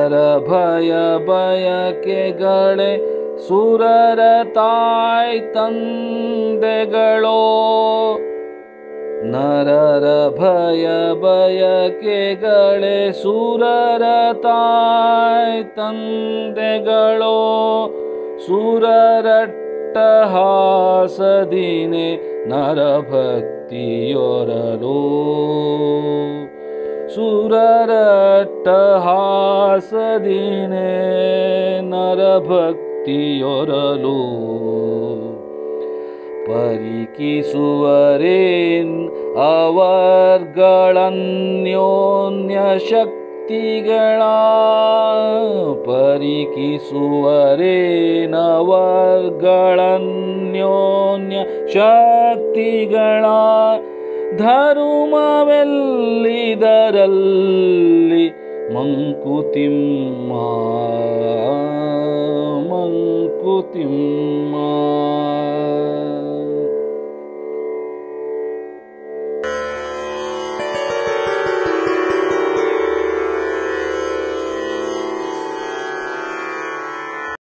ನರರ ಭಯ ಬಯಕೆಗಳೇ ಸುರರ ತಾಯ್ ತಂದೆಗಳೋ ನರರ ಭಯ ಬಯಕೆಗಳೇ ಸುರರ ತಾಯ್ ತಂದೆಗಳೋ ಸುರರಟ್ಟಹಾಸದಿನೆ ನರಭಕ್ತಿಯೊರಲೋ ಸುರರಟ್ಟಹಾಸದಿನೆ ನರಭಕ್ತಿಯೊರಲು ಪರಿಕಿಸುವರೇನ್ ಅವರ್ಗಳನ್ಯೋನ್ಯ ಶಕ್ತಿಗಳ ಪರಿಕಿಸುವರೇನವರ್ಗಳನ್ಯೋನ್ಯ ಶಕ್ತಿಗಳ ಧರುಮವೆಲ್ಲಿದರಲ್ಲಿ ಮಂಕುತಿಮ್ಮ ಮಂಕುತಿಮ್ಮ